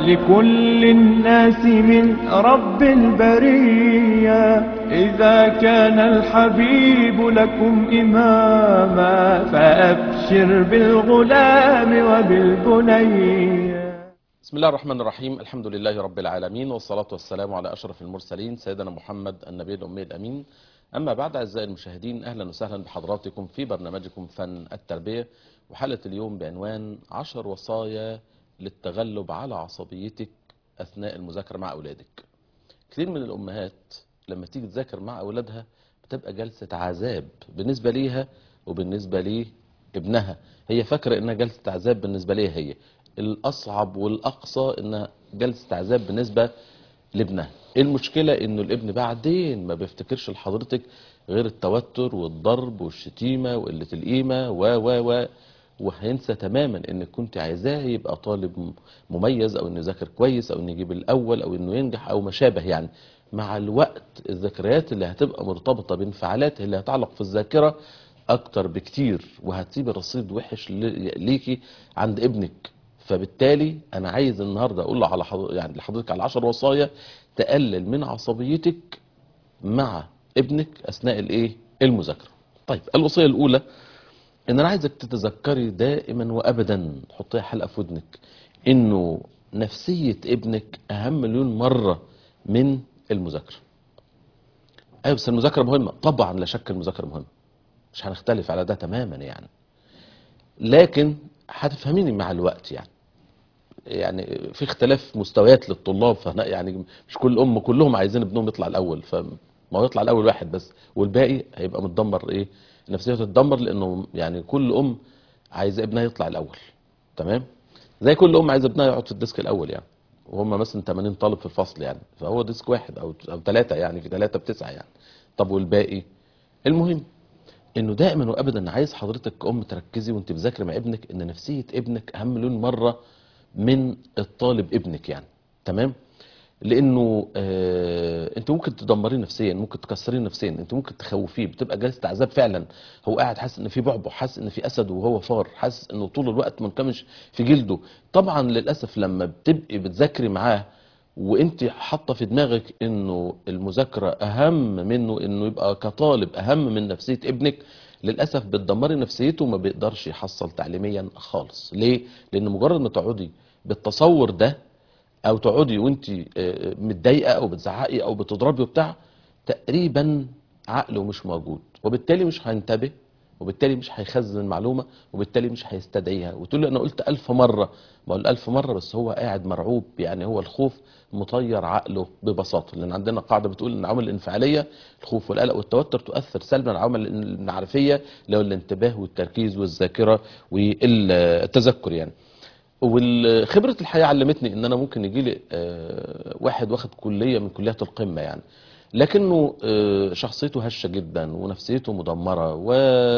لكل الناس من رب البرية إذا كان الحبيب لكم إماما فأبشر بالغلام وبالبنية بسم الله الرحمن الرحيم الحمد لله رب العالمين والصلاة والسلام على أشرف المرسلين سيدنا محمد النبي الأمي الأمين أما بعد أعزائي المشاهدين أهلا وسهلا بحضراتكم في برنامجكم فن التربية وحلقة اليوم بعنوان عشر وصايا للتغلب على عصبيتك أثناء المذاكرة مع أولادك كثير من الأمهات لما تيجي تذاكر مع أولادها بتبقى جلسة عذاب بالنسبة ليها وبالنسبة لابنها هي فاكرة إنها جلسة عذاب بالنسبة ليها هي الأصعب والأقصى إنها جلسة عذاب بالنسبة لابنها المشكلة إنه الابن بعدين ما بيفتكرش لحضرتك غير التوتر والضرب والشتيمة وقلة القيمة و و و وهينسى تماما انك كنت عايزاه يبقى طالب مميز او انه يذاكر كويس او انه يجيب الاول او انه ينجح او ما شابه يعني مع الوقت الذكريات اللي هتبقى مرتبطة بانفعالات اللي هتعلق في الذاكرة اكتر بكتير وهتسيب رصيد وحش ليكي عند ابنك فبالتالي انا عايز النهارده اقول على حضر يعني لحضرتك على 10 وصايا تقلل من عصبيتك مع ابنك اثناء الايه المذاكره طيب الوصيه الاولى ان انا عايزك تتذكري دائما وابدا حطيها حلقه في ودنك انه نفسيه ابنك اهم مليون مره من المذاكره ايوه بس المذاكره مهمه طبعا لا شك المذاكره مهمه مش هنختلف على ده تماما يعني لكن هتفهميني مع الوقت يعني يعني في اختلاف مستويات للطلاب فهنا يعني مش كل ام كلهم عايزين ابنهم يطلع الاول فما هو يطلع الاول واحد بس والباقي هيبقى متدمر ايه نفسيته تتدمر لانه يعني كل ام عايزه ابنها يطلع الاول تمام زي كل ام عايزه ابنها يقعد في الديسك الاول يعني وهم مثلا 80 طالب في الفصل يعني فهو ديسك واحد او او ثلاثه يعني في ثلاثه بتسعه يعني طب والباقي المهم انه دائما وابدا عايز حضرتك كأم تركزي وانت بذاكري مع ابنك ان نفسيه ابنك اهم مليون مره من الطالب ابنك يعني تمام لانه آه انت ممكن تدمريه نفسيا ممكن تكسريه نفسيا انت ممكن تخوفيه بتبقى جلسه عذاب فعلا هو قاعد حاسس ان في بعبع حاسس ان في اسد وهو فار حاسس انه طول الوقت منكمش في جلده طبعا للاسف لما بتبقي بتذاكري معاه وانت حاطه في دماغك انه المذاكره اهم منه انه يبقى كطالب اهم من نفسيه ابنك للاسف بتدمري نفسيته وما بيقدرش يحصل تعليميا خالص ليه لان مجرد ما تقعدي بالتصور ده او تقعدي وانت متضايقه او بتزعقي او بتضربي وبتاع تقريبا عقله مش موجود وبالتالي مش هينتبه وبالتالي مش هيخزن المعلومه وبالتالي مش هيستدعيها وتقول له انا قلت ألف مره ما قلت ألف مره بس هو قاعد مرعوب يعني هو الخوف مطير عقله ببساطه لان عندنا قاعده بتقول ان العوامل الانفعاليه الخوف والقلق والتوتر تؤثر سلبا على العوامل المعرفيه اللي هو الانتباه والتركيز والذاكره والتذكر يعني وخبرة الحياة علمتني ان انا ممكن يجي لي واحد واخد كلية من كليات القمة يعني لكنه شخصيته هشة جدا ونفسيته مدمرة و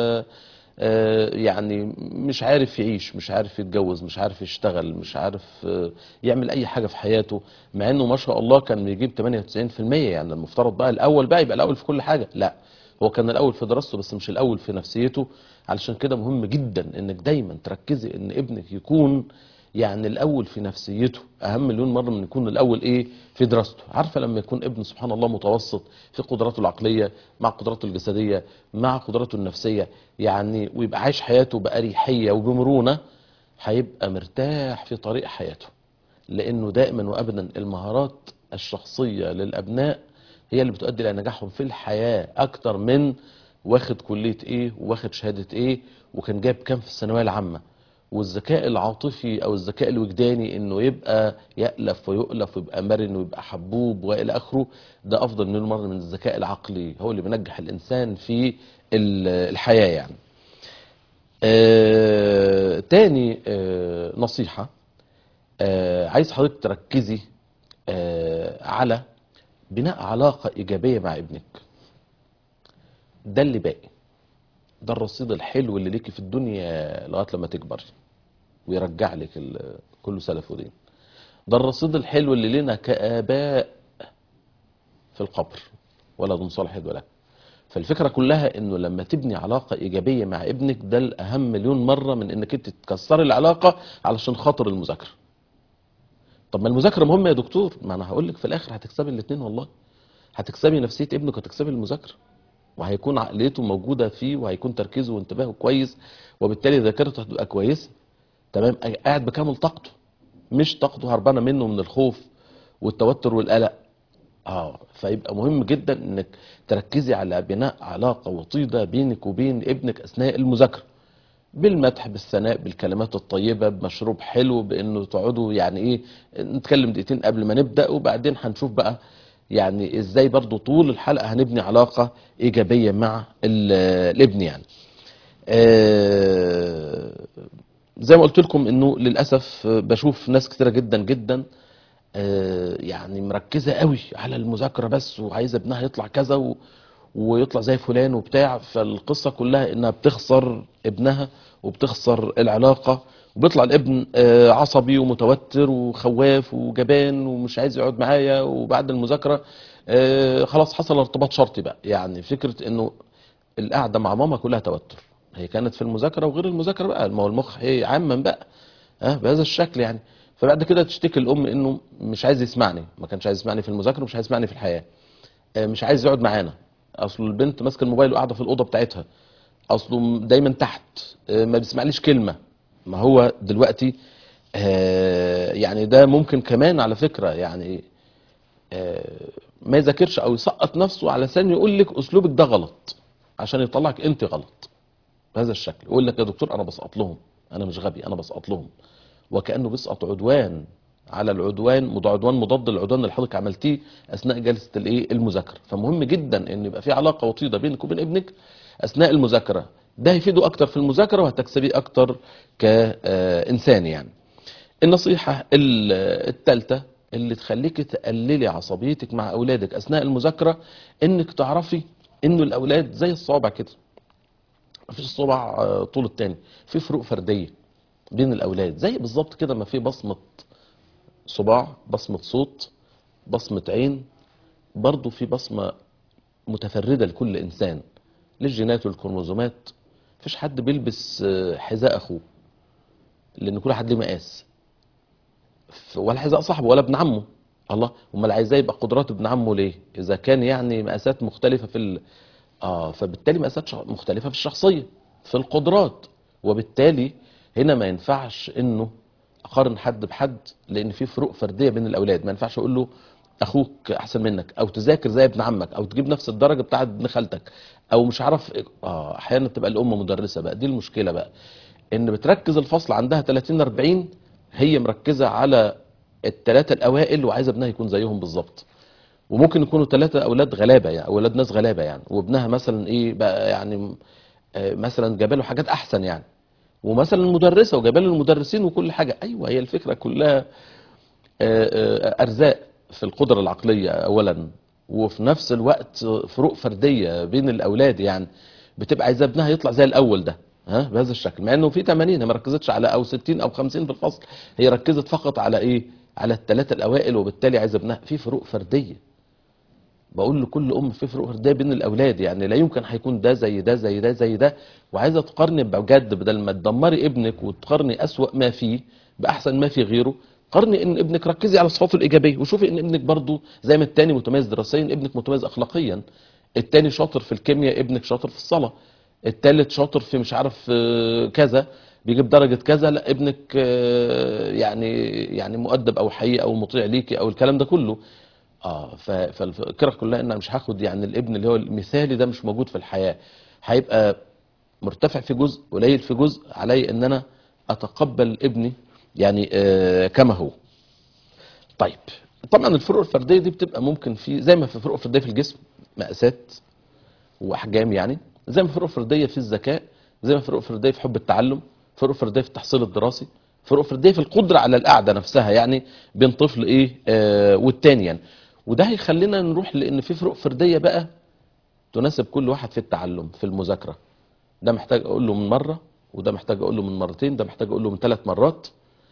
يعني مش عارف يعيش مش عارف يتجوز مش عارف يشتغل مش عارف يعمل اي حاجة في حياته مع انه ما شاء الله كان بيجيب 98% يعني المفترض بقى الاول بقى يبقى الاول في كل حاجة لا هو كان الاول في دراسته بس مش الاول في نفسيته علشان كده مهم جدا انك دايما تركزي ان ابنك يكون يعني الاول في نفسيته اهم مليون مره من يكون الاول ايه في دراسته عارفه لما يكون ابن سبحان الله متوسط في قدراته العقليه مع قدراته الجسديه مع قدراته النفسيه يعني ويبقى عايش حياته باريحيه وبمرونه هيبقى مرتاح في طريق حياته لانه دائما وابدا المهارات الشخصيه للابناء هي اللي بتؤدي الى نجاحهم في الحياه اكتر من واخد كليه ايه واخد شهاده ايه وكان جايب كام في الثانويه العامه والذكاء العاطفي او الذكاء الوجداني انه يبقى يألف ويؤلف ويبقى مرن ويبقى حبوب والى اخره ده افضل مليون مره من الذكاء العقلي هو اللي بينجح الانسان في الحياه يعني. آه تاني آه نصيحه آه عايز حضرتك تركزي آه على بناء علاقه ايجابيه مع ابنك. ده اللي باقي. ده الرصيد الحلو اللي ليكي في الدنيا لغايه لما تكبري ويرجع لك كله سلف ودين ده الرصيد الحلو اللي لنا كآباء في القبر ولد صالح ولا فالفكرة كلها انه لما تبني علاقة ايجابية مع ابنك ده الاهم مليون مرة من انك انت تكسري العلاقة علشان خاطر المذاكرة طب ما المذاكره مهمه يا دكتور ما انا هقول لك في الاخر هتكسبي الاثنين والله هتكسبي نفسيه ابنك وهتكسبي المذاكره وهيكون عقليته موجوده فيه وهيكون تركيزه وانتباهه كويس وبالتالي ذاكرته هتبقى كويسه تمام قاعد بكامل طاقته مش طاقته هربانه منه من الخوف والتوتر والقلق اه فيبقى مهم جدا انك تركزي على بناء علاقه وطيده بينك وبين ابنك اثناء المذاكره بالمدح بالثناء بالكلمات الطيبه بمشروب حلو بانه تقعدوا يعني ايه نتكلم دقيقتين قبل ما نبدا وبعدين هنشوف بقى يعني ازاي برضو طول الحلقه هنبني علاقه ايجابيه مع ال- الابن يعني آه، زي ما قلت لكم انه للاسف بشوف ناس كتيره جدا جدا آه، يعني مركزه قوي على المذاكره بس وعايزه ابنها يطلع كذا و... ويطلع زي فلان وبتاع فالقصه كلها انها بتخسر ابنها وبتخسر العلاقه وبيطلع الابن آه، عصبي ومتوتر وخواف وجبان ومش عايز يقعد معايا وبعد المذاكره آه، خلاص حصل ارتباط شرطي بقى يعني فكره انه القعده مع ماما كلها توتر هي كانت في المذاكره وغير المذاكره بقى ما هو المخ هي عاما بقى ها بهذا الشكل يعني فبعد كده تشتكي الام انه مش عايز يسمعني ما كانش عايز يسمعني في المذاكره ومش عايز يسمعني في الحياه آه، مش عايز يقعد معانا اصل البنت ماسكه الموبايل وقاعده في الاوضه بتاعتها اصله دايما تحت آه، ما بيسمعليش كلمه ما هو دلوقتي آه، يعني ده ممكن كمان على فكره يعني آه، ما يذاكرش او يسقط نفسه على لسان يقول لك اسلوبك ده غلط عشان يطلعك انت غلط بهذا الشكل يقول لك يا دكتور انا بسقط لهم انا مش غبي انا بسقط لهم وكانه بيسقط عدوان على العدوان مض- عدوان مضاد للعدوان اللي حضرتك عملتيه اثناء جلسه الايه المذاكره فمهم جدا ان يبقى في علاقه وطيده بينك وبين ابنك اثناء المذاكره ده هيفيده اكتر في المذاكره وهتكسبيه اكتر كانسان يعني النصيحة الثالثة اللي تخليك تقللي عصبيتك مع أولادك أثناء المذاكرة إنك تعرفي إنه الأولاد زي الصوابع كده مفيش صبع آه، طول التاني في فروق فردية بين الأولاد زي بالظبط كده ما في بصمة صباع بصمة صوت بصمة عين برضو في بصمة متفردة لكل إنسان للجينات والكروموزومات مفيش حد بيلبس آه، حذاء أخوه لأن كل حد ليه مقاس ف- ولا حذاء صاحبه ولا ابن عمه الله امال عايزاه يبقى قدرات ابن عمه ليه اذا كان يعني مقاسات مختلفه في ال... اه فبالتالي مقاسات ش- مختلفه في الشخصيه في القدرات وبالتالي هنا ما ينفعش انه اقارن حد بحد لان في فروق فرديه بين الاولاد ما ينفعش اقول له اخوك احسن منك او تذاكر زي ابن عمك او تجيب نفس الدرجه بتاعت ابن خالتك او مش عارف إيه. اه احيانا تبقى الام مدرسه بقى دي المشكله بقى ان بتركز الفصل عندها 30 40 هي مركزه على الثلاثه الاوائل وعايزه ابنها يكون زيهم بالظبط وممكن يكونوا ثلاثه اولاد غلابه يعني اولاد ناس غلابه يعني وابنها مثلا ايه بقى يعني آه، مثلا جاب له حاجات احسن يعني ومثلا مدرسه وجاب له المدرسين وكل حاجه ايوه هي الفكره كلها آه، آه، ارزاق في القدره العقليه اولا وفي نفس الوقت فروق فرديه بين الاولاد يعني بتبقى عايزه ابنها يطلع زي الاول ده ها بهذا الشكل مع انه في 80 هي ما ركزتش على او 60 او 50 في الفصل هي ركزت فقط على ايه على الثلاثه الاوائل وبالتالي عايزه ابنها في فروق فرديه بقول لكل ام في فروق فرديه بين الاولاد يعني لا يمكن هيكون ده زي ده زي ده زي ده وعايزه تقارني بجد بدل ما تدمري ابنك وتقارني اسوأ ما فيه باحسن ما في غيره قارني ان ابنك ركزي على صفاته الايجابيه وشوفي ان ابنك برضو زي ما التاني متميز دراسيا ابنك متميز اخلاقيا التاني شاطر في الكيمياء ابنك شاطر في الصلاه التالت شاطر في مش عارف آه، كذا بيجيب درجة كذا لا ابنك آه، يعني يعني مؤدب او حقيقي او مطيع ليكي او الكلام ده كله اه ف- فالفكره كلها ان انا مش هاخد يعني الابن اللي هو المثالي ده مش موجود في الحياه هيبقى مرتفع في جزء قليل في جزء علي ان انا اتقبل ابني يعني آه كما هو طيب طبعا الفروق الفرديه دي بتبقى ممكن في زي ما في فروق فرديه في الجسم مقاسات واحجام يعني زي ما فروق فرديه في الذكاء زي ما فروق فرديه في حب التعلم فروق فرديه في التحصيل الدراسي فروق فرديه في القدره على القعده نفسها يعني بين طفل ايه آه والتاني يعني وده هيخلينا نروح لان في فروق فرديه بقى تناسب كل واحد في التعلم في المذاكره ده محتاج اقول له من مره وده محتاج اقول له من مرتين ده محتاج اقول له من ثلاث مرات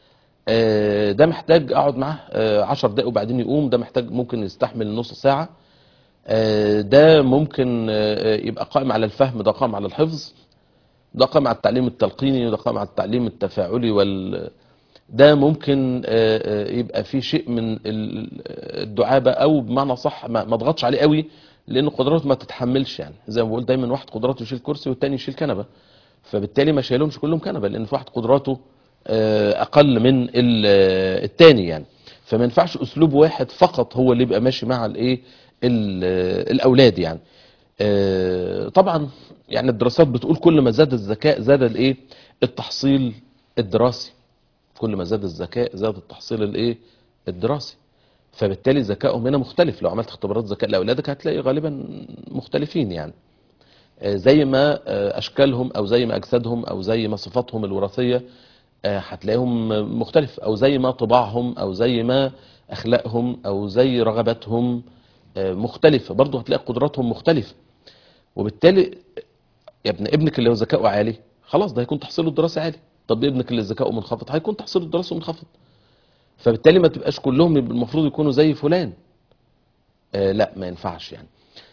آه، ده محتاج اقعد معاه آه، عشر دقايق وبعدين يقوم ده محتاج ممكن يستحمل نص ساعه آه، ده ممكن آه، يبقى قائم على الفهم ده قائم على الحفظ ده قائم على التعليم التلقيني وده قائم على التعليم التفاعلي وال ده ممكن آه، آه، يبقى فيه شيء من ال- الدعابة او بمعنى صح ما ما اضغطش عليه قوي لان قدراته ما تتحملش يعني زي ما بقول دايما واحد قدراته يشيل كرسي والتاني يشيل كنبة فبالتالي ما شايلهمش كلهم كنبة لان في واحد قدراته آه، اقل من ال- آه، التاني يعني فما ينفعش اسلوب واحد فقط هو اللي يبقى ماشي مع الايه ال- آه، الاولاد يعني آه، طبعا يعني الدراسات بتقول كل ما زاد الذكاء زاد الايه التحصيل الدراسي كل ما زاد الذكاء زاد التحصيل الايه الدراسي فبالتالي ذكائهم هنا مختلف لو عملت اختبارات ذكاء لاولادك هتلاقي غالبا مختلفين يعني آه، زي ما آه، اشكالهم او زي ما اجسادهم او زي ما صفاتهم الوراثيه آه، هتلاقيهم مختلف او زي ما طباعهم او زي ما اخلاقهم او زي رغباتهم آه، مختلفه برضه هتلاقي قدراتهم مختلفه وبالتالي يا ابن ابنك اللي هو ذكائه عالي خلاص ده هيكون تحصيله الدراسي عالي طب ابنك اللي ذكائه منخفض هيكون تحصيله الدراسي منخفض فبالتالي ما تبقاش كلهم يبقى المفروض يكونوا زي فلان آه لا ما ينفعش يعني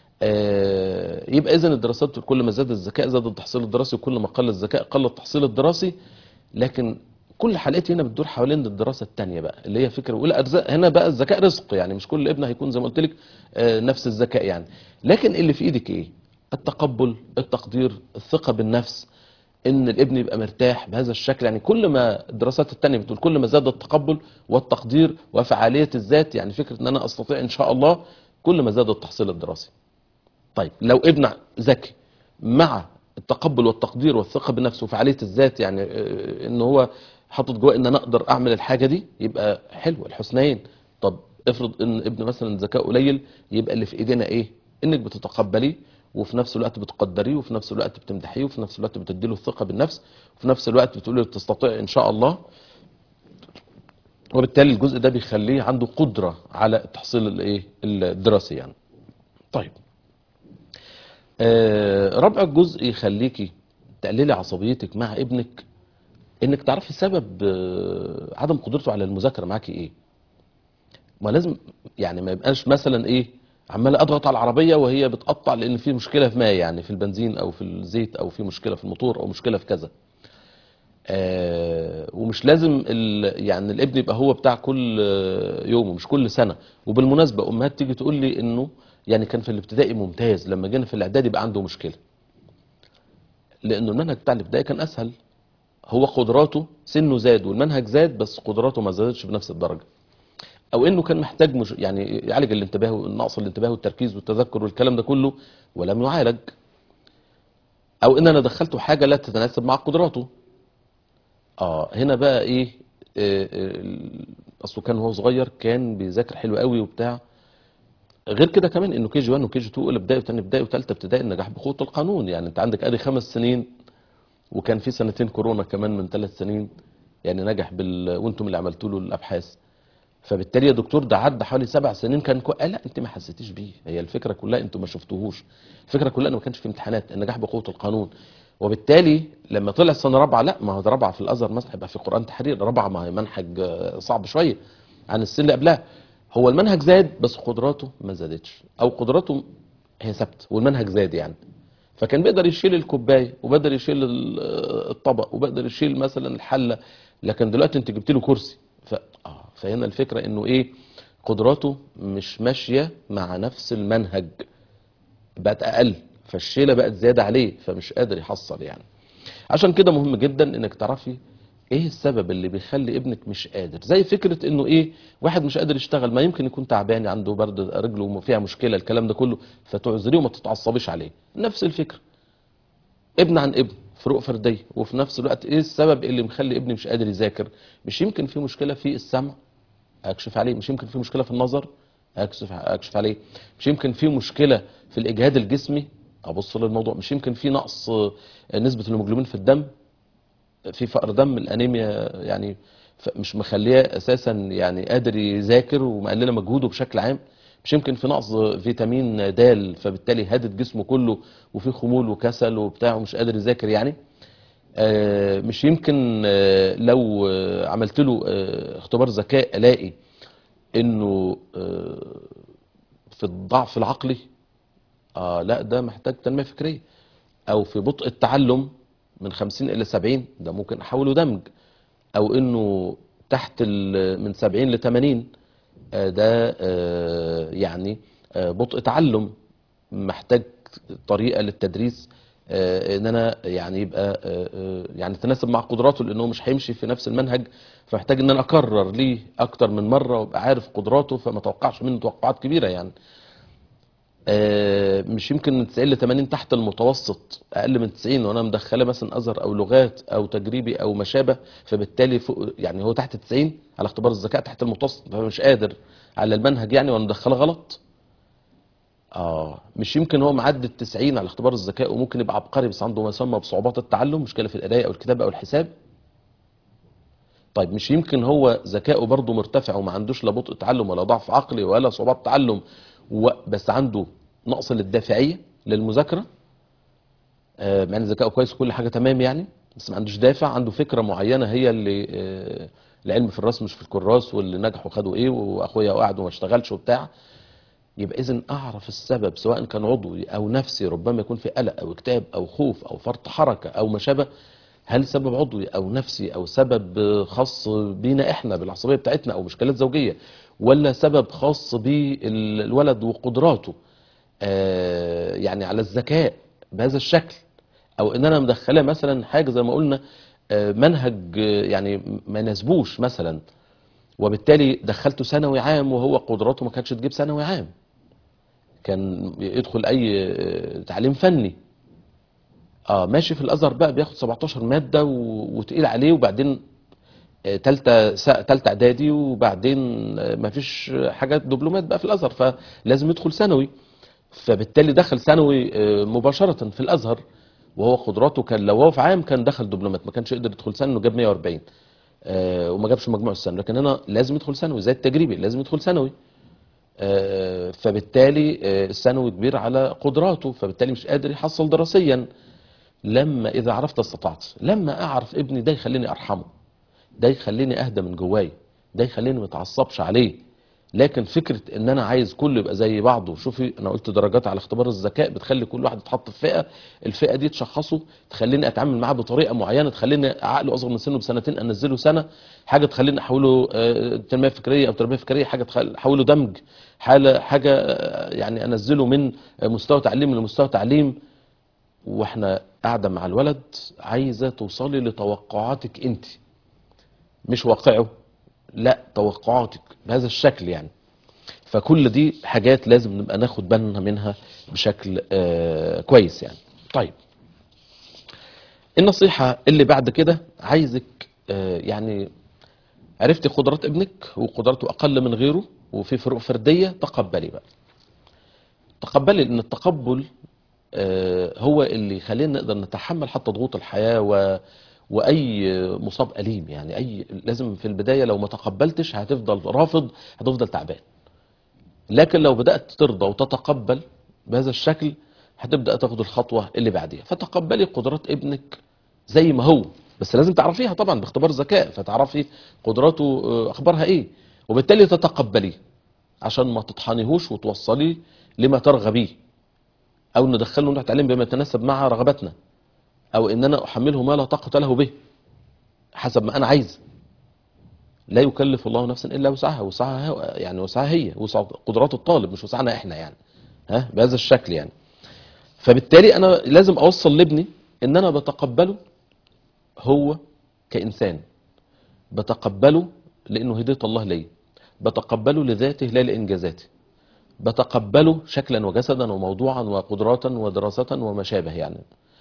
آه يبقى اذا الدراسات بتقول كل ما زاد الذكاء زاد التحصيل الدراسي وكل ما قل الذكاء قل التحصيل الدراسي لكن كل حلقتي هنا بتدور حوالين الدراسه الثانيه بقى اللي هي فكره ولا أرزاق هنا بقى الذكاء رزق يعني مش كل ابن هيكون زي ما قلت لك آه نفس الذكاء يعني لكن اللي في ايدك ايه التقبل التقدير الثقه بالنفس ان الابن يبقى مرتاح بهذا الشكل يعني كل ما الدراسات التانية بتقول كل ما زاد التقبل والتقدير وفعالية الذات يعني فكرة ان انا استطيع ان شاء الله كل ما زاد التحصيل الدراسي طيب لو ابن ذكي مع التقبل والتقدير والثقة بالنفس وفعالية الذات يعني آه، ان هو حاطط جواه ان انا اقدر اعمل الحاجة دي يبقى حلو الحسنين طب افرض ان ابن مثلا ذكاء قليل يبقى اللي في ايدينا ايه انك بتتقبليه وفي نفس الوقت بتقدريه وفي نفس الوقت بتمدحيه وفي نفس الوقت بتديله الثقة بالنفس وفي نفس الوقت بتقول له تستطيع ان شاء الله وبالتالي الجزء ده بيخليه عنده قدرة على التحصيل الايه الدراسي يعني طيب آه، رابع جزء يخليكي تقللي عصبيتك مع ابنك انك تعرفي سبب آه، عدم قدرته على المذاكره معاكي ايه ما لازم يعني ما يبقاش مثلا ايه عمال اضغط على العربيه وهي بتقطع لان في مشكله في ما يعني في البنزين او في الزيت او في مشكله في الموتور او مشكله في كذا آه ومش لازم ال يعني الابن يبقى هو بتاع كل آه، يوم ومش كل سنه وبالمناسبه امهات تيجي تقول لي انه يعني كان في الابتدائي ممتاز لما جينا في الاعدادي بقى عنده مشكله لانه المنهج بتاع الابتدائي كان اسهل هو قدراته سنه زاد والمنهج زاد بس قدراته ما زادتش بنفس الدرجه او انه كان محتاج مش يعني يعالج الانتباه نقص الانتباه والتركيز والتذكر والكلام ده كله ولم يعالج او ان انا دخلته حاجه لا تتناسب مع قدراته اه هنا بقى ايه آه، آه، اصله كان وهو صغير كان بيذاكر حلو قوي وبتاع غير كده كمان انه كي جي 1 وكي جي 2 اولى ابتدائي وثاني ابتدائي وثالثه ابتدائي النجاح بقوه القانون يعني انت عندك ادي خمس سنين وكان في سنتين كورونا كمان من ثلاث سنين يعني نجح بال وانتم اللي عملتوا له الابحاث فبالتالي يا دكتور ده عدى حوالي سبع سنين كان كو... آه لا انت ما حسيتيش بيه هي الفكره كلها انتوا ما شفتوهوش الفكره كلها انه ما كانش في امتحانات النجاح بقوه القانون وبالتالي لما طلع سنه رابعه لا ما هو ده رابعه في الازهر مثلا هيبقى في قران تحرير رابعه ما هي منهج آه، صعب شويه عن السن اللي قبلها هو المنهج زاد بس قدراته ما زادتش او قدراته هي ثابته والمنهج زاد يعني فكان بيقدر يشيل الكوبايه وبيقدر يشيل ال- الطبق وبيقدر يشيل مثلا الحله لكن دلوقتي انت جبت له كرسي ف... آه فهنا الفكره انه ايه قدراته مش ماشيه مع نفس المنهج بقت اقل فالشيله بقت زياده عليه فمش قادر يحصل يعني عشان كده مهم جدا انك تعرفي ايه السبب اللي بيخلي ابنك مش قادر زي فكره انه ايه واحد مش قادر يشتغل ما يمكن يكون تعبان عنده برد رجله فيها مشكله الكلام ده كله فتعذريه وما تتعصبيش عليه نفس الفكره ابن عن ابن فروق فرديه وفي نفس الوقت ايه السبب اللي مخلي ابني مش قادر يذاكر مش يمكن في مشكله في السمع اكشف عليه مش يمكن في مشكله في النظر اكشف اكشف عليه مش يمكن في مشكله في الاجهاد الجسمي ابص للموضوع مش يمكن في نقص آه، نسبه الهيموجلوبين في الدم في فقر دم الانيميا يعني ف- مش مخليه اساسا يعني قادر يذاكر ومقلله مجهوده بشكل عام مش يمكن في نقص فيتامين د فبالتالي هادت جسمه كله وفي خمول وكسل وبتاع ومش قادر يذاكر يعني آه، مش يمكن آه، لو آه، عملت له آه، اختبار ذكاء الاقي انه آه، في الضعف العقلي اه لا ده محتاج تنميه فكريه او في بطء التعلم من 50 الى 70 ده ممكن احوله دمج او انه تحت ال- من 70 ل 80 آه، ده آه، يعني آه، بطء تعلم محتاج طريقه للتدريس آه، ان انا يعني يبقى آه، آه، يعني تناسب مع قدراته لانه مش هيمشي في نفس المنهج فمحتاج ان انا اكرر ليه اكتر من مره وابقى عارف قدراته فما توقعش منه توقعات كبيره يعني آه، مش يمكن من 90 ل 80 تحت المتوسط اقل من 90 وانا مدخله مثلا ازهر او لغات او تجريبي او ما شابه فبالتالي فوق يعني هو تحت 90 على اختبار الذكاء تحت المتوسط فمش قادر على المنهج يعني وانا مدخله غلط اه مش يمكن هو معدي ال 90 على اختبار الذكاء وممكن يبقى عبقري بس عنده ما يسمى بصعوبات التعلم مشكله في القرايه او الكتابه او الحساب طيب مش يمكن هو ذكائه برضه مرتفع وما عندوش لا بطء تعلم ولا ضعف عقلي ولا صعوبات تعلم و... بس عنده نقص للدافعيه للمذاكره آه، مع ان ذكائه كويس وكل حاجه تمام يعني بس ما عندوش دافع عنده فكره معينه هي اللي آه، العلم في الراس مش في الكراس واللي نجحوا خدوا ايه واخويا قعد وما اشتغلش وبتاع يبقى اذا اعرف السبب سواء كان عضوي او نفسي ربما يكون في قلق او اكتئاب او خوف او فرط حركه او ما شابه هل سبب عضوي او نفسي او سبب آه، خاص بينا احنا بالعصبيه بتاعتنا او مشكلات زوجيه ولا سبب خاص بالولد وقدراته آه، يعني على الذكاء بهذا الشكل او ان انا مدخله مثلا حاجه زي ما قلنا آه، منهج آه، يعني ما يناسبوش مثلا وبالتالي دخلته ثانوي عام وهو قدراته ما كانتش تجيب ثانوي عام كان يدخل اي آه، تعليم فني اه ماشي في الازهر بقى بياخد 17 ماده و- وتقيل عليه وبعدين آه، تالتة سا- تالتة اعدادي وبعدين آه، مفيش حاجات دبلومات بقى في الازهر فلازم يدخل ثانوي فبالتالي دخل ثانوي آه، مباشرة في الازهر وهو قدراته كان لو هو في عام كان دخل دبلومات ما كانش يقدر يدخل ثانوي جاب 140 آه، وما جابش مجموع الثانوي لكن هنا لازم يدخل ثانوي زي التجريبي لازم يدخل ثانوي آه، فبالتالي آه، الثانوي كبير على قدراته فبالتالي مش قادر يحصل دراسيا لما اذا عرفت استطعت لما اعرف ابني ده يخليني ارحمه ده يخليني اهدى من جواي ده يخليني ما اتعصبش عليه لكن فكره ان انا عايز كله يبقى زي بعضه شوفي انا قلت درجات على اختبار الذكاء بتخلي كل واحد يتحط في فئه الفئه دي تشخصه تخليني اتعامل معاه بطريقه معينه تخليني عقله اصغر من سنه بسنتين انزله سنه حاجه تخليني احوله آه، تنميه فكريه او تربيه فكريه حاجه تخل- احوله دمج حاله حاجه آه، يعني انزله من آه، مستوى تعليم لمستوى تعليم واحنا قاعده مع الولد عايزه توصلي لتوقعاتك انت مش واقعه لا توقعاتك بهذا الشكل يعني فكل دي حاجات لازم نبقى ناخد بالنا منها بشكل آه كويس يعني طيب النصيحة اللي بعد كده عايزك آه يعني عرفتي قدرات ابنك وقدراته أقل من غيره وفي فروق فردية تقبلي بقى تقبلي لأن التقبل آه، هو اللي يخلينا نقدر نتحمل حتى ضغوط الحياة و... وأي مصاب أليم يعني أي لازم في البداية لو ما تقبلتش هتفضل رافض هتفضل تعبان لكن لو بدأت ترضى وتتقبل بهذا الشكل هتبدأ تاخد الخطوة اللي بعديها فتقبلي قدرات ابنك زي ما هو بس لازم تعرفيها طبعا باختبار ذكاء فتعرفي قدراته آه، أخبارها إيه وبالتالي تتقبليه عشان ما تطحنيهوش وتوصليه لما ترغبيه او ندخله نوع تعليم بما يتناسب مع رغباتنا او ان انا احمله ما لا طاقه له به حسب ما انا عايز لا يكلف الله نفسا الا وسعها وسعها هو- يعني وسعها هي وسع قدرات الطالب مش وسعنا احنا يعني ها بهذا الشكل يعني فبالتالي انا لازم اوصل لابني ان انا بتقبله هو كانسان بتقبله لانه هديه الله لي بتقبله لذاته لا لانجازاته بتقبله شكلا وجسدا وموضوعا وقدراتا ودراسة وما شابه يعني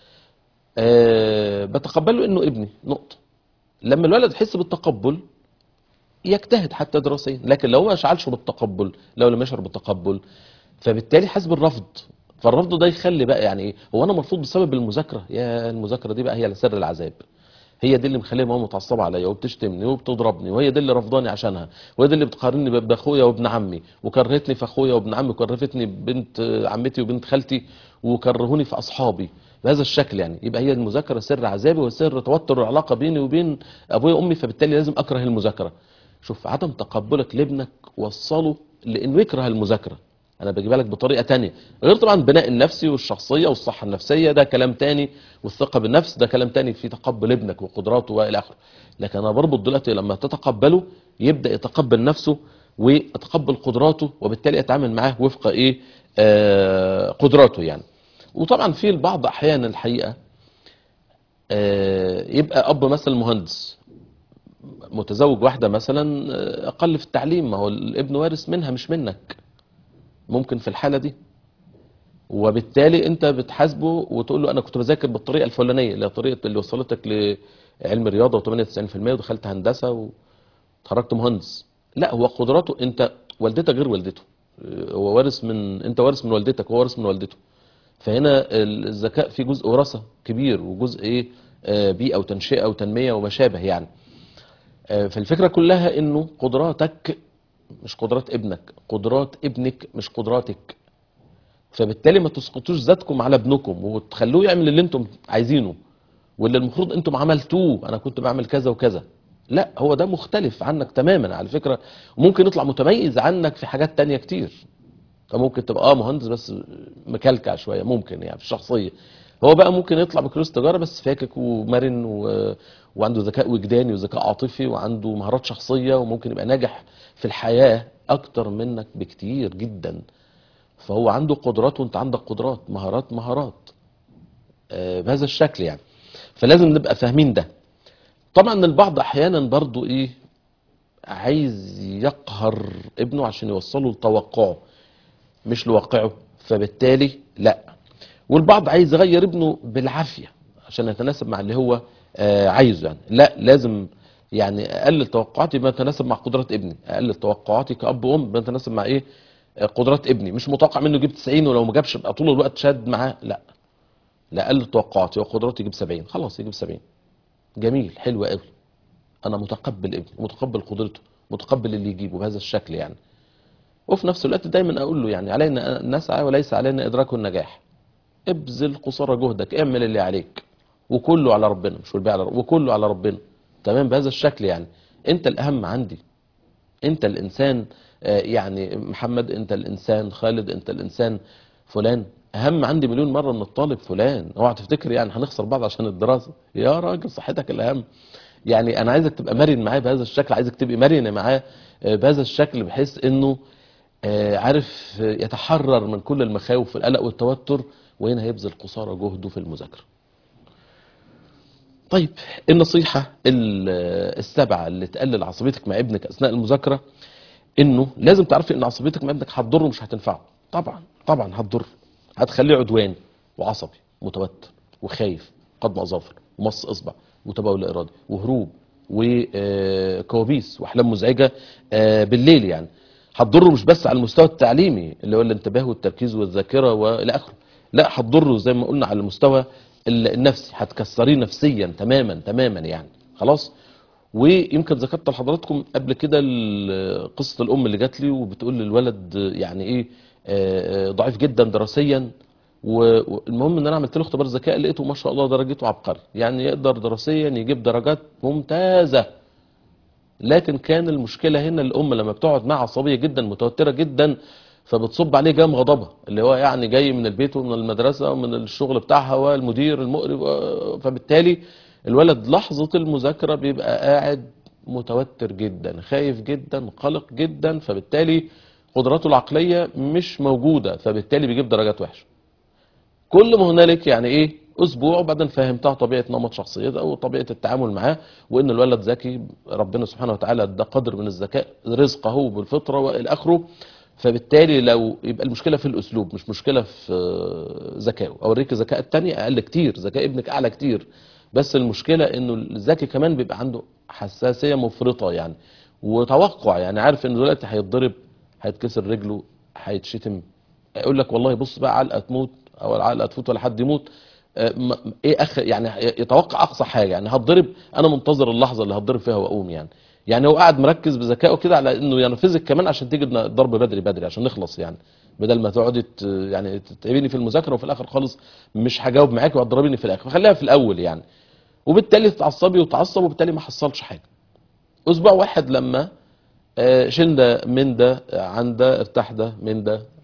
أه بتقبله انه ابني نقطة لما الولد يحس بالتقبل يجتهد حتى دراسيا لكن لو ما شعلش بالتقبل لو لم يشعر بالتقبل فبالتالي حاسس بالرفض فالرفض ده يخلي بقى يعني ايه هو انا مرفوض بسبب المذاكره يا المذاكره دي بقى هي سر العذاب هي دي اللي مخليه ماما متعصبه عليا وبتشتمني وبتضربني وهي دي اللي رفضاني عشانها وهي دي اللي بتقارني ب- باخويا وابن عمي وكرهتني في اخويا وابن عمي وكرهتني ببنت عمتي وبنت خالتي وكرهوني في اصحابي بهذا الشكل يعني يبقى هي المذاكره سر عذابي وسر توتر العلاقه بيني وبين ابويا وامي فبالتالي لازم اكره المذاكره شوف عدم تقبلك لابنك وصله لانه يكره المذاكره انا بجيبها لك بطريقه تانية غير طبعا البناء النفسي والشخصيه والصحه النفسيه ده كلام تاني والثقه بالنفس ده كلام تاني في تقبل ابنك وقدراته والى اخره لكن انا بربط دلوقتي لما تتقبله يبدا يتقبل نفسه ويتقبل قدراته وبالتالي يتعامل معاه وفق ايه آه قدراته يعني وطبعا في البعض احيانا الحقيقه آه يبقى اب مثلا مهندس متزوج واحده مثلا آه، اقل في التعليم ما هو الابن وارث منها مش منك ممكن في الحاله دي وبالتالي انت بتحاسبه وتقول له انا كنت بذاكر بالطريقه الفلانيه اللي هي الطريقه اللي وصلتك لعلم رياضه و98% ودخلت هندسه وتخرجت مهندس لا هو قدراته انت والدتك غير والدته هو وارث من انت وارث من والدتك وهو وارث من والدته فهنا الذكاء في جزء وراثه كبير وجزء ايه آه، بيئه وتنشئه وتنميه وما شابه يعني آه، فالفكره كلها انه قدراتك مش قدرات ابنك قدرات ابنك مش قدراتك فبالتالي ما تسقطوش ذاتكم على ابنكم وتخلوه يعمل اللي انتم عايزينه واللي المفروض انتم عملتوه انا كنت بعمل كذا وكذا لا هو ده مختلف عنك تماما على فكرة وممكن يطلع متميز عنك في حاجات تانية كتير فممكن تبقى اه مهندس بس مكلكع شوية ممكن يعني في الشخصية هو بقى ممكن يطلع بكالوريوس تجارة بس فاكك ومرن و... وعنده ذكاء وجداني وذكاء عاطفي وعنده مهارات شخصية وممكن يبقى ناجح في الحياة أكتر منك بكتير جدا فهو عنده قدرات وانت عندك قدرات مهارات مهارات آه، بهذا الشكل يعني فلازم نبقى فاهمين ده طبعا البعض احيانا برضو ايه عايز يقهر ابنه عشان يوصله لتوقعه مش لواقعه فبالتالي لا والبعض عايز يغير ابنه بالعافيه عشان يتناسب مع اللي هو آه، عايزه يعني لا لازم يعني اقلل توقعاتي بما يتناسب مع قدرات ابني اقلل توقعاتي كاب وام بما يتناسب مع ايه آه، قدرات ابني مش متوقع منه يجيب 90 ولو ما جابش يبقى طول الوقت شاد معاه لا لا اقلل توقعاتي وقدراتي يجيب 70 خلاص يجيب 70 جميل حلو قوي انا متقبل ابني متقبل قدرته متقبل اللي يجيبه بهذا الشكل يعني وفي نفس الوقت دايما اقول له يعني علينا ان نسعى وليس علينا ادراك النجاح ابذل قصارى جهدك اعمل اللي عليك وكله على ربنا مش والباقي على وكله على ربنا تمام بهذا الشكل يعني انت الاهم عندي انت الانسان آه، يعني محمد انت الانسان خالد انت الانسان فلان اهم عندي مليون مره من الطالب فلان اوعى تفتكر يعني هنخسر بعض عشان الدراسه يا راجل صحتك الاهم يعني انا عايزك تبقى مرن معاه بهذا الشكل عايزك تبقي مرنه معاه آه، بهذا الشكل بحيث انه آه، عارف آه، يتحرر من كل المخاوف والقلق والتوتر وهنا هيبذل قصارى جهده في المذاكره طيب النصيحة ال- السبعة اللي تقلل عصبيتك مع ابنك أثناء المذاكرة إنه لازم تعرفي إن عصبيتك مع ابنك هتضره مش هتنفعه طبعا طبعا هتضر هتخليه عدواني وعصبي متوتر وخايف قدم أظافر ومص إصبع وتبول إرادي وهروب وكوابيس وأحلام مزعجة آه، بالليل يعني هتضره مش بس على المستوى التعليمي اللي هو الانتباه والتركيز والذاكرة وإلى آخره لا هتضره زي ما قلنا على المستوى ال- النفسي هتكسريه نفسيا تماما تماما يعني خلاص ويمكن ذكرت لحضراتكم قبل كده ال- قصه الام اللي جات لي وبتقول للولد يعني ايه آه، آه، ضعيف جدا دراسيا و- والمهم ان انا عملت له اختبار ذكاء لقيته ما شاء الله درجته عبقري يعني يقدر دراسيا يجيب درجات ممتازه لكن كان المشكله هنا الام لما بتقعد معاه عصبيه جدا متوتره جدا فبتصب عليه جام غضبها اللي هو يعني جاي من البيت ومن المدرسه ومن الشغل بتاعها والمدير المقرب و- فبالتالي الولد لحظه المذاكره بيبقى قاعد متوتر جدا خايف جدا قلق جدا فبالتالي قدراته العقليه مش موجوده فبالتالي بيجيب درجات وحشه كل ما هنالك يعني ايه اسبوع وبعدين فهمتها طبيعه نمط شخصيته او طبيعه التعامل معاه وان الولد ذكي ربنا سبحانه وتعالى ده قدر من الذكاء رزقه بالفطره والى اخره فبالتالي لو يبقى المشكله في الاسلوب مش مشكله في آه، ذكائه اوريك الذكاء التاني اقل كتير ذكاء ابنك اعلى كتير بس المشكله انه الذكي كمان بيبقى عنده حساسيه مفرطه يعني وتوقع يعني عارف انه دلوقتي هيتضرب هيتكسر رجله هيتشتم يقول لك والله بص بقى علقه تموت او العلقه تفوت ولا حد يموت آه، م- ايه اخ يعني يتوقع اقصى حاجه يعني هتضرب انا منتظر اللحظه اللي هتضرب فيها واقوم يعني يعني هو قاعد مركز بذكائه كده على انه ينفذك كمان عشان تيجي الضرب بدري بدري عشان نخلص يعني بدل ما تقعدي ت- يعني تتعبيني في المذاكره وفي الاخر خالص مش هجاوب معاكي وهتضربيني في الاخر فخليها في الاول يعني وبالتالي تتعصبي وتعصب وبالتالي ما حصلش حاجه اسبوع واحد لما آه، شيل ده من ده عن ده ارتاح ده من ده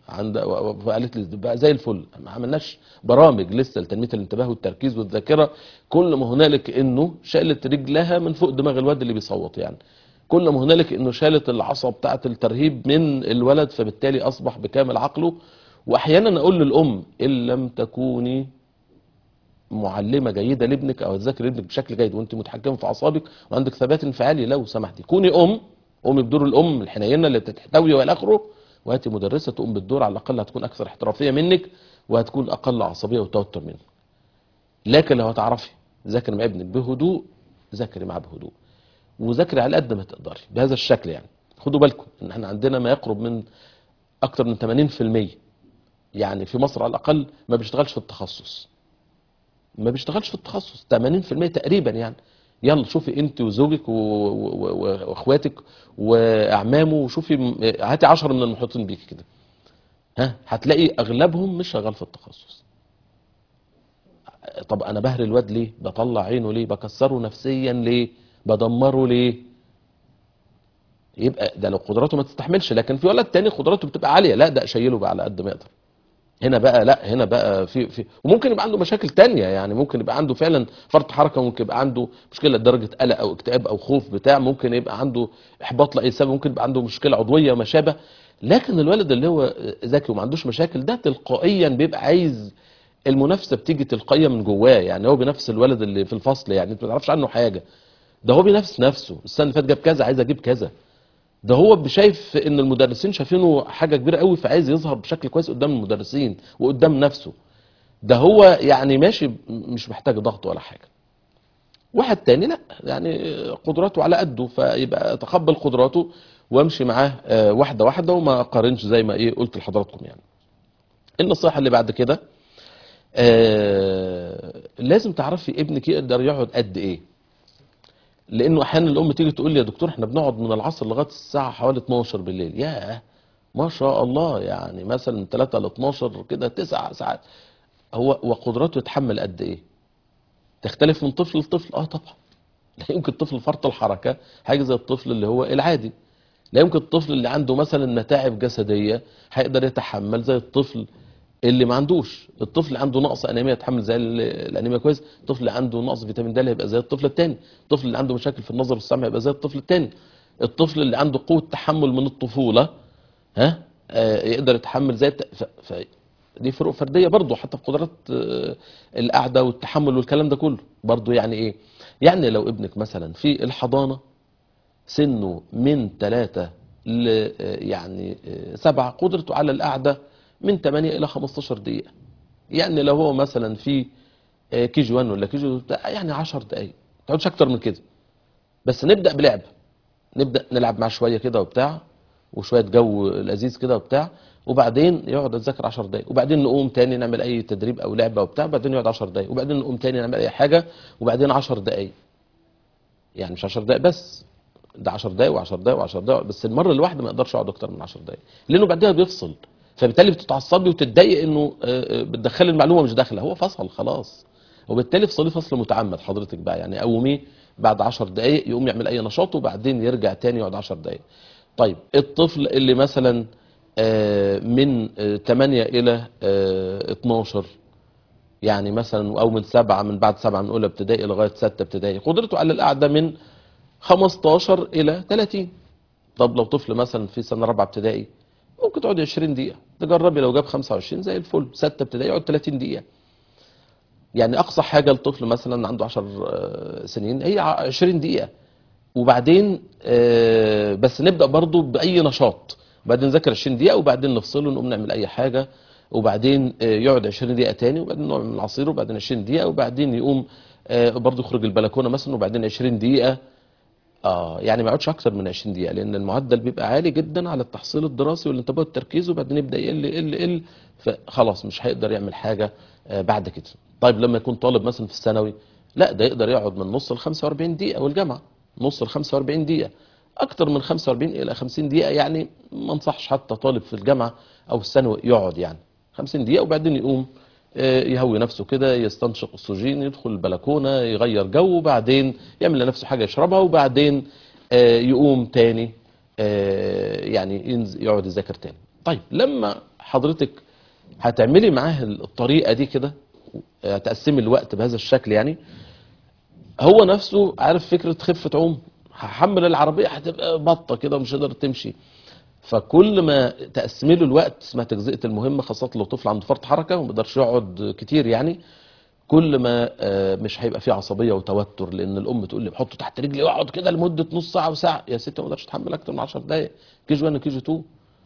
عند وقالت لي بقى زي الفل ما عملناش برامج لسه لتنميه الانتباه والتركيز والذاكره كل ما هنالك انه شالت رجلها من فوق دماغ الواد اللي بيصوت يعني كل ما هنالك انه شالت العصا بتاعه الترهيب من الولد فبالتالي اصبح بكامل عقله واحيانا اقول للام ان لم تكوني معلمه جيده لابنك او تذاكر ابنك بشكل جيد وانت متحكمه في اعصابك وعندك ثبات انفعالي لو سمحتي كوني ام قومي بدور الام الحنينه اللي بتحتوي والى اخره وهاتي مدرسه تقوم بالدور على الاقل هتكون اكثر احترافيه منك وهتكون اقل عصبيه وتوتر منك لكن لو هتعرفي ذاكري مع ابنك بهدوء ذاكري معاه بهدوء وذاكري على قد ما تقدري بهذا الشكل يعني خدوا بالكم ان احنا عندنا ما يقرب من اكثر من 80% يعني في مصر على الاقل ما بيشتغلش في التخصص ما بيشتغلش في التخصص 80% تقريبا يعني يلا شوفي انت وزوجك و- و- و- واخواتك واعمامه وشوفي م- هاتي 10 من المحيطين بيك كده ها هتلاقي اغلبهم مش شغال في التخصص طب انا بهري الواد ليه بطلع عينه ليه بكسره نفسيا ليه بدمره ليه يبقى ده لو قدراته ما تستحملش لكن في ولد تاني قدراته بتبقى عاليه لا ده شيله بقى على قد ما يقدر هنا بقى لا هنا بقى في في وممكن يبقى عنده مشاكل تانية يعني ممكن يبقى عنده فعلا فرط حركه ممكن يبقى عنده مشكله درجه قلق او اكتئاب او خوف بتاع ممكن يبقى عنده احباط لاي سبب ممكن يبقى عنده مشكله عضويه وما شابه لكن الولد اللي هو ذكي وما عندوش مشاكل ده تلقائيا بيبقى عايز المنافسه بتيجي تلقائيا من جواه يعني هو بينافس الولد اللي في الفصل يعني انت ما تعرفش عنه حاجه ده هو بينافس نفسه السنه اللي فاتت جاب كذا عايز اجيب كذا ده هو شايف ان المدرسين شايفينه حاجه كبيره قوي فعايز يظهر بشكل كويس قدام المدرسين وقدام نفسه ده هو يعني ماشي ب- مش محتاج ضغط ولا حاجه واحد تاني لا يعني قدراته على قده فيبقى اتقبل قدراته وامشي معاه آه، واحده واحده وما اقارنش زي ما ايه قلت لحضراتكم يعني النصيحه اللي بعد كده آه لازم تعرفي ابنك يقدر يقعد قد ايه لانه احيانا الام تيجي تقول لي يا دكتور احنا بنقعد من العصر لغايه الساعه حوالي 12 بالليل ياه ما شاء الله يعني مثلا من 3 ل 12 كده 9 ساعات هو وقدراته يتحمل قد ايه تختلف من طفل لطفل اه طبعا لا يمكن الطفل فرط الحركه حاجه زي الطفل اللي هو العادي لا يمكن الطفل اللي عنده مثلا متاعب جسديه هيقدر يتحمل زي الطفل اللي ما عندوش الطفل اللي عنده نقص انيميا يتحمل زي ال- الانيميا كويس الطفل اللي عنده نقص فيتامين د هيبقى زي الطفل الثاني الطفل اللي عنده مشاكل في النظر والسمع هيبقى زي الطفل الثاني الطفل اللي عنده قوه تحمل من الطفوله ها آه، يقدر يتحمل زي الت... ف... ف... دي فروق فرديه برضه حتى في قدرات آه، القعده والتحمل والكلام ده كله برضه يعني ايه يعني لو ابنك مثلا في الحضانه سنه من ثلاثة ل آه، يعني آه، سبعة قدرته على القعدة من 8 إلى 15 دقيقة يعني لو هو مثلا في آه، كي جي 1 ولا كي جي بتاع يعني 10 دقايق ما تقعدش أكتر من كده بس نبدأ بلعب نبدأ نلعب معاه شوية كده وبتاع وشوية جو لذيذ كده وبتاع وبعدين يقعد يذاكر 10 دقايق وبعدين نقوم تاني نعمل أي تدريب أو لعبة وبتاع وبعدين يقعد 10 دقايق وبعدين نقوم تاني نعمل أي حاجة وبعدين 10 دقايق يعني مش 10 دقايق بس ده 10 دقايق و10 دقايق و10 دقايق بس المره الواحده ما يقدرش يقعد اكتر من 10 دقايق لانه بعدها بيفصل فبالتالي بتتعصبي وتتضايق انه آه، آه، بتدخلي المعلومه مش داخله هو فصل خلاص وبالتالي افصليه فصل متعمد حضرتك بقى يعني قوميه بعد 10 دقايق يقوم يعمل اي نشاط وبعدين يرجع تاني يقعد 10 دقايق طيب الطفل اللي مثلا آه، من آه، 8 الى آه، 12 يعني مثلا او من سبعه من بعد سبعه من اولى ابتدائي لغايه سته ابتدائي قدرته على القعده من 15 الى 30 طب لو طفل مثلا في سنه رابعه ابتدائي ممكن تقعد 20 دقيقه تجربي لو جاب 25 زي الفل سته ابتدائي يقعد 30 دقيقه يعني اقصى حاجه الطفل مثلا عنده 10 سنين هي 20 دقيقه وبعدين آه، بس نبدا برضو باي نشاط وبعدين نذاكر 20 دقيقه وبعدين نفصله نقوم نعمل اي حاجه وبعدين آه، يقعد 20 دقيقه تاني وبعدين نقعد من العصير وبعدين 20 دقيقه وبعدين يقوم آه، برضو يخرج البلكونه مثلا وبعدين 20 دقيقه اه يعني ما يقعدش اكتر من 20 دقيقه لان المعدل بيبقى عالي جدا على التحصيل الدراسي والانتباه والتركيز وبعدين يبدا يقل يقل يقل فخلاص مش هيقدر يعمل حاجه آه، بعد كده طيب لما يكون طالب مثلا في الثانوي لا ده يقدر يقعد من نص ل 45 دقيقه والجامعه نص ل 45 دقيقه اكتر من 45 الى 50 دقيقه يعني ما انصحش حتى طالب في الجامعه او الثانوي يقعد يعني 50 دقيقه وبعدين يقوم آه، يهوي نفسه كده يستنشق اكسجين يدخل البلكونه يغير جو وبعدين يعمل لنفسه حاجه يشربها وبعدين آه، يقوم تاني آه، يعني ينز- يقعد يذاكر تاني طيب لما حضرتك هتعملي معاه الطريقه دي كده هتقسمي الوقت بهذا الشكل يعني هو نفسه عارف فكره خفه عوم هحمل العربيه هتبقى بطه كده ومش قادر تمشي فكل ما تقسمي له الوقت اسمها تجزئه المهمه خاصه لو طفل عنده فرط حركه وما يقدرش يقعد كتير يعني كل ما آه، مش هيبقى فيه عصبيه وتوتر لان الام تقول لي بحطه تحت رجلي واقعد كده لمده نص ساعه وساعه يا ستي ما اقدرش اتحمل اكتر من 10 دقائق كي جي 1 وكي جي 2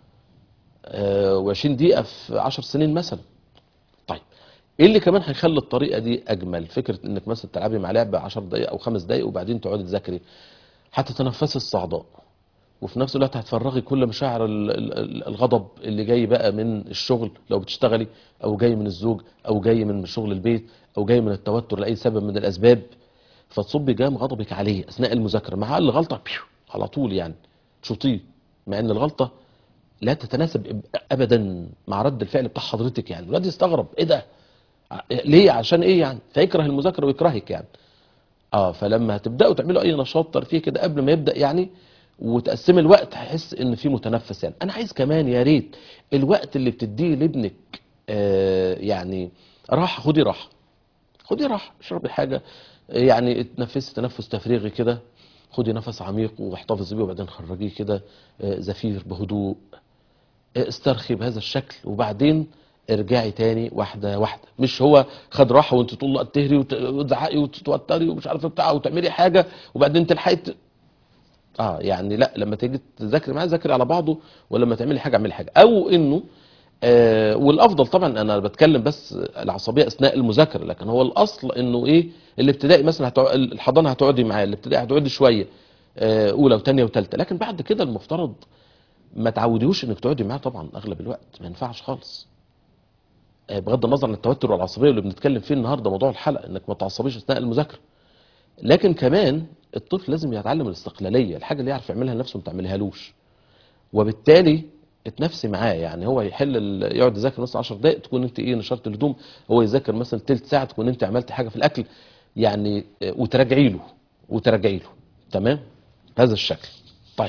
و20 دقيقه في 10 سنين مثلا طيب ايه اللي كمان هيخلي الطريقه دي اجمل فكره انك مثلا تلعبي مع لعبه 10 دقائق او 5 دقائق وبعدين تقعدي تذاكري هتتنفسي الصعداء وفي نفس الوقت هتفرغي كل مشاعر ال- ال- ال- الغضب اللي جاي بقى من الشغل لو بتشتغلي او جاي من الزوج او جاي من شغل البيت او جاي من التوتر لاي سبب من الاسباب فتصبي جام غضبك عليه اثناء المذاكره مع اقل غلطه بيو على طول يعني تشوطيه مع ان الغلطه لا تتناسب ابدا مع رد الفعل بتاع حضرتك يعني الواد يستغرب ايه ده ع- ليه عشان ايه يعني فيكره المذاكره ويكرهك يعني اه فلما هتبداوا تعملوا اي نشاط ترفيهي كده قبل ما يبدا يعني وتقسم الوقت هيحس ان في متنفس يعني انا عايز كمان يا ريت الوقت اللي بتديه لابنك آه يعني راحه خدي راحه خدي راحه اشربي حاجه يعني اتنفسي تنفس تفريغي كده خدي نفس عميق واحتفظي بيه وبعدين خرجيه كده آه، زفير بهدوء آه، استرخي بهذا الشكل وبعدين ارجعي تاني واحده واحده مش هو خد راحه وانت طول الوقت تهري وت- وتزعقي وتتوتري ومش عارفه بتاع وتعملي حاجه وبعدين تلحقي ت- اه يعني لا لما تيجي تذاكري معاه ذاكري على بعضه ولما تعملي حاجه اعملي حاجه او انه آه والافضل طبعا انا بتكلم بس العصبيه اثناء المذاكره لكن هو الاصل انه ايه الابتدائي مثلا هتع... الحضانه هتقعدي معاه الابتدائي هتقعدي شويه آه اولى وثانيه وثالثه لكن بعد كده المفترض ما تعوديهوش انك تقعدي معاه طبعا اغلب الوقت ما ينفعش خالص آه، بغض النظر عن التوتر والعصبيه اللي بنتكلم فيه النهارده موضوع الحلقه انك ما تعصبيش اثناء المذاكره لكن كمان الطفل لازم يتعلم الاستقلاليه الحاجه اللي يعرف يعملها لنفسه ما تعملهالوش وبالتالي اتنافسي معاه يعني هو يحل ال- يقعد يذاكر مثلا 10 دقائق تكون انت ايه نشرت الهدوم هو يذاكر مثلا تلت ساعه تكون انت عملت حاجه في الاكل يعني آه، وتراجعي له وتراجعي له تمام هذا الشكل طيب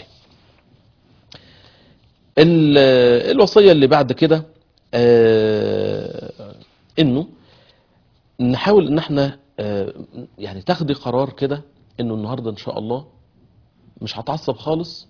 ال- الوصيه اللي بعد كده آه، انه نحاول ان احنا آه، يعني تاخدي قرار كده انه النهارده ان شاء الله مش هتعصب خالص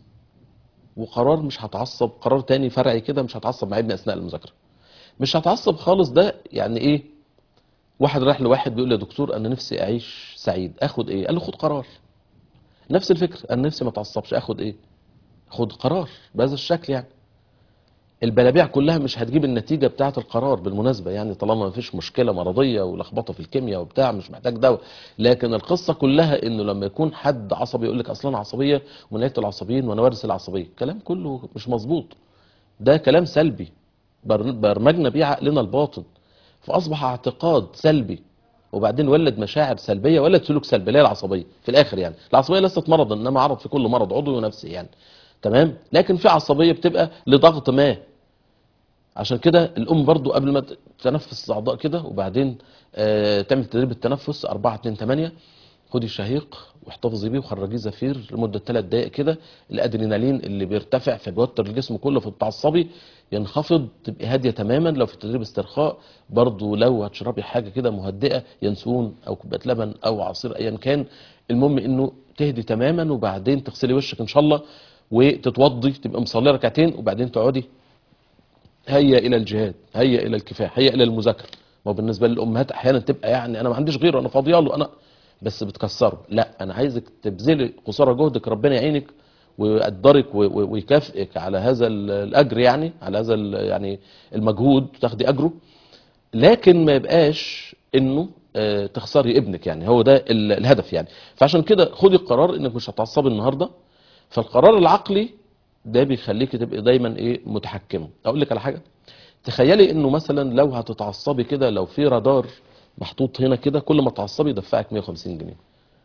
وقرار مش هتعصب قرار تاني فرعي كده مش هتعصب مع ابني اثناء المذاكره مش هتعصب خالص ده يعني ايه واحد راح لواحد بيقول لي يا دكتور انا نفسي اعيش سعيد اخد ايه قال له خد قرار نفس الفكره انا نفسي ما اتعصبش اخد ايه خد قرار بهذا الشكل يعني البلابيع كلها مش هتجيب النتيجه بتاعه القرار بالمناسبه يعني طالما ما فيش مشكله مرضيه ولخبطه في الكيمياء وبتاع مش محتاج دواء لكن القصه كلها انه لما يكون حد عصبي يقول لك اصلا أنا عصبيه ونهايه العصبيين وانا وارث العصبيه كلام كله مش مظبوط ده كلام سلبي بر- برمجنا بيه عقلنا الباطن فاصبح اعتقاد سلبي وبعدين ولد مشاعر سلبيه ولد سلوك سلبي اللي هي العصبيه في الاخر يعني العصبيه ليست مرضا انما عرض في كل مرض عضوي ونفسي يعني تمام لكن في عصبيه بتبقى لضغط ما عشان كده الام برضو قبل ما تنفس الاعضاء كده وبعدين آه تعمل تدريب التنفس 4 2 8 خدي الشهيق واحتفظي بيه وخرجيه زفير لمده 3 دقائق كده الادرينالين اللي بيرتفع فبيوتر الجسم كله فبتعصبي ينخفض تبقي هاديه تماما لو في تدريب استرخاء برضو لو هتشربي حاجه كده مهدئه ينسون او كوبايه لبن او عصير ايا كان المهم انه تهدي تماما وبعدين تغسلي وشك ان شاء الله وتتوضي تبقى مصليه ركعتين وبعدين تقعدي هيا الى الجهاد هيا الى الكفاح هيا الى المذاكره ما هو بالنسبه للامهات احيانا تبقى يعني انا ما عنديش غيره انا فاضيه له انا بس بتكسره لا انا عايزك تبذلي قصارى جهدك ربنا يعينك ويقدرك و- و- ويكافئك على هذا ال- الاجر يعني على هذا ال- يعني المجهود تاخدي اجره لكن ما يبقاش انه آه، تخسري ابنك يعني هو ده ال- الهدف يعني فعشان كده خدي القرار انك مش هتعصبي النهارده فالقرار العقلي ده بيخليكي تبقي دايما ايه متحكمه اقول لك على حاجه تخيلي انه مثلا لو هتتعصبي كده لو في رادار محطوط هنا كده كل ما تعصبي يدفعك 150 جنيه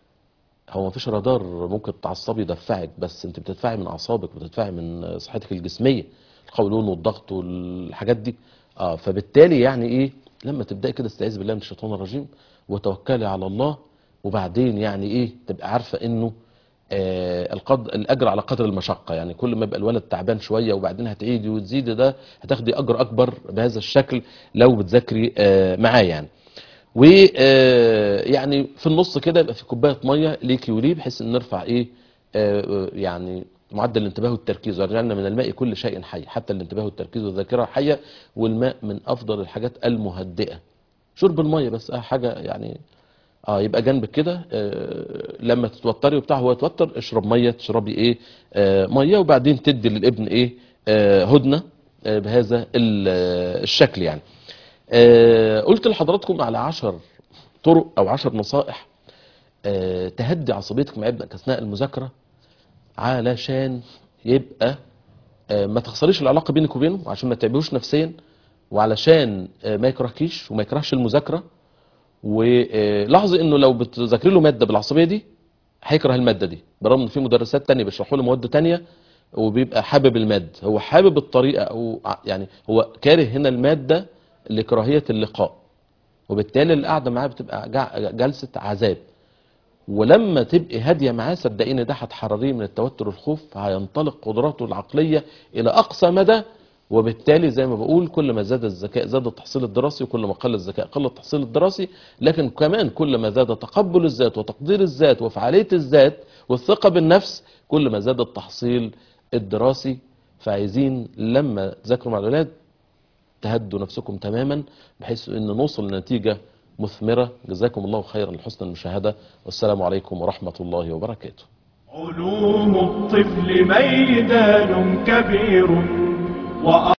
هو ما فيش رادار ممكن تعصبي يدفعك بس انت بتدفعي من اعصابك بتدفعي من صحتك الجسميه القولون والضغط والحاجات دي اه فبالتالي يعني ايه لما تبداي كده استعيذ بالله من الشيطان الرجيم وتوكلي على الله وبعدين يعني ايه تبقى عارفه انه آه، القد... الاجر على قدر المشقه يعني كل ما يبقى الولد تعبان شويه وبعدين هتعيدي وتزيدي ده هتاخدي اجر اكبر بهذا الشكل لو بتذاكري آه، معاه يعني ويعني في النص كده يبقى في كوبايه ميه ليكي وليه بحيث ان نرفع ايه آه، آه، يعني معدل الانتباه والتركيز ورجعنا من الماء كل شيء حي حتى الانتباه والتركيز والذاكره حيه والماء من افضل الحاجات المهدئه شرب الميه بس اه حاجه يعني اه يبقى جنبك كده آه لما تتوتري وبتاع هو يتوتر اشرب ميه تشربي ايه آه ميه وبعدين تدي للابن ايه آه هدنه آه بهذا ال- آه، الشكل يعني آه قلت لحضراتكم على عشر طرق او عشر نصائح آه تهدي عصبيتك مع ابنك اثناء المذاكره علشان يبقى آه، ما تخسريش العلاقه بينك وبينه عشان ما تعبيهوش نفسيا وعلشان آه، ما يكرهكيش وما يكرهش المذاكره ولاحظي انه لو بتذاكري له ماده بالعصبيه دي هيكره الماده دي برغم ان في مدرسات تانية بيشرحوا له مواد تانية وبيبقى حابب الماده هو حابب الطريقه او ع- يعني هو كاره هنا الماده لكراهيه اللقاء وبالتالي القعده معاه بتبقى جع- جلسه عذاب ولما تبقي هاديه معاه صدقيني ده هتحرريه من التوتر والخوف هينطلق قدراته العقليه الى اقصى مدى وبالتالي زي ما بقول كل ما زاد الذكاء زاد التحصيل الدراسي وكل ما قل الذكاء قل التحصيل الدراسي لكن كمان كل ما زاد تقبل الذات وتقدير الذات وفعاليه الذات والثقه بالنفس كل ما زاد التحصيل الدراسي فعايزين لما تذاكروا مع الاولاد تهدوا نفسكم تماما بحيث ان نوصل لنتيجه مثمره جزاكم الله خيرا لحسن المشاهده والسلام عليكم ورحمه الله وبركاته علوم الطفل ميدان كبير وأ